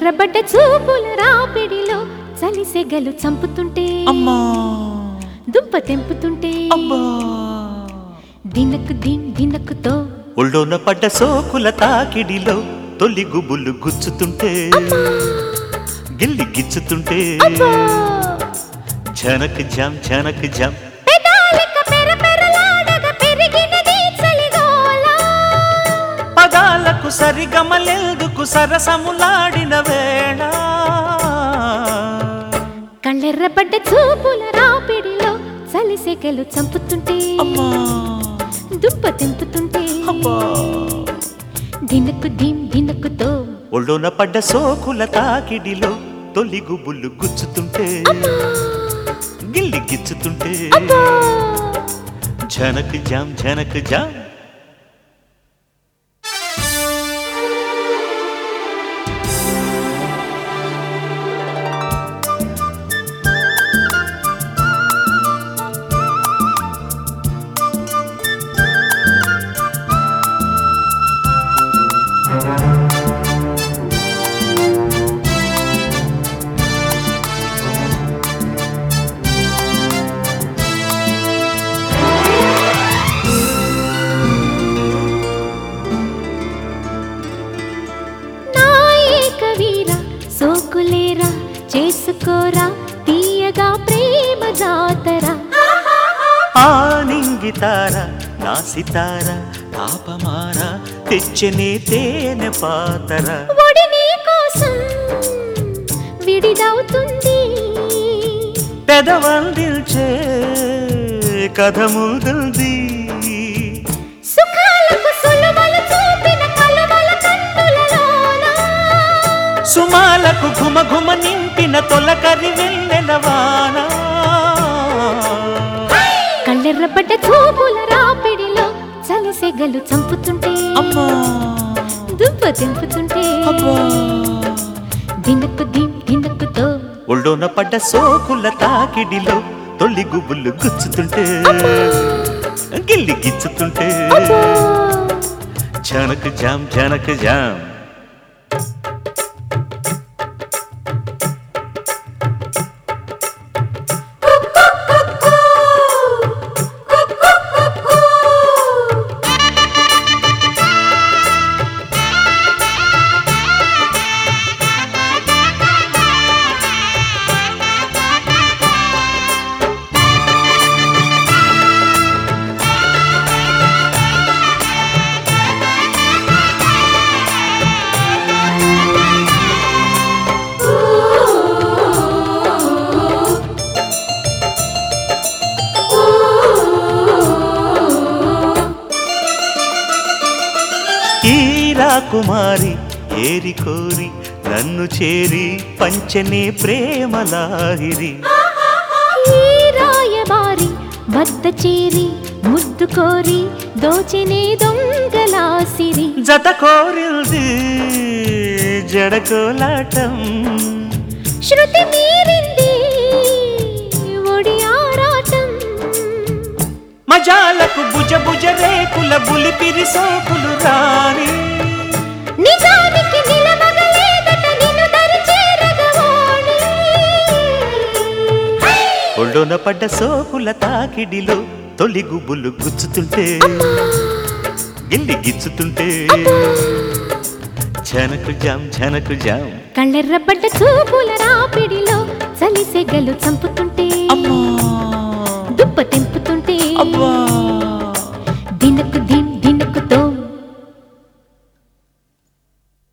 కళ్ళెర్రబడ్డ చూపుల రాపిడిలో చలిసెగలు చంపుతుంటే అమ్మా దుంప తెంపుతుంటే అబ్బా దినకు దిన్ దినకుతో ఒళ్ళోన పడ్డ సోకుల తాకిడిలో తొలి గుబులు గుచ్చుతుంటే గిల్లి గిచ్చుతుంటే అబ్బా! జనక్ జామ్ జనక్ జామ్ పెదాలిక పెరపెరలాడగా పెరిగినది చలిగోల. పదాలకు సరిగమలెందుకు సరసములాడిన వేళ కళ్ళెర్రబడ్డ చూపుల రాపిడిలో చలిసెగలు చంపుతుంటే అమ్మా దుంప తెంపుతుంటే అబ్బా దినకు దిన్ దినకుతో ఒళ్ళోన పడ్డ సోకుల తాకిడిలో తొలి గుబులు గుచ్చుతుంటే గిల్లి గిచ్చుతుంటే అబ్బా! జనక్ జామ్ జనక్ జామ్ నా ఏకవీర సోకులేరా చేసుకోరా తీయగా ప్రేమ జాతర ఆ నింగితార నా సితార తాపమార తెచ్చనే తేనె పాతర ఒడి నీ కోసం విడిదవుతుంది పెదవందిల్చే కథ ముందుంది సుఖాలకు సులువలు చూపిన కలువల కన్నులలోన సుమాలకు ఘుమ ఘుమ నింపిన తొలకరి వెన్నెలవాన కళ్ళెర్రబడ్డ చూపుల రాపిడిలో చలిసెగలు చంపుతుంటే అమ్మా దుంప తెంపుతుంటే అబ్బా. దినకు దిన్ దినకుతో ఒళ్ళోన పడ్డ సోకుల తాకిడిలో తొలి గుబులు గుచ్చుతుంటే గిల్లి గిచ్చుతుంటే అబ్బా! జనక్ జామ్ జనక్ జామ్ ఈ రాకుమారి ఏరి కోరి నన్ను చేరి పంచనే ప్రేమలాహిరి ఈ రాయబారి వద్ద చేరి ముద్దు కోరి దోచినే దొంగలాసిరి జత కోరింది జడకోలాటం శృతి మీరింది ఒడి ఆరాటం మజాలకు భుజ భుజ రేకుల బులిపిరి సోకులు రాని నిజానికి నిలవగలేదట నిన్ను దరి చేరగవాణి ఒళ్ళోన పడ్డ సోకుల తాకిడిలో తొలి గుబులు గుచ్చుతుంటే గిల్లి గిచ్చుతుంటే జనకు జామ్ జనకు జామ్ కళ్ళెర్రబడ్డ చూపుల రాపిడిలో చలిసెగలు చంపుతుంటే అమ్మా దుప్ప తెంపుతుంటే అబ్బా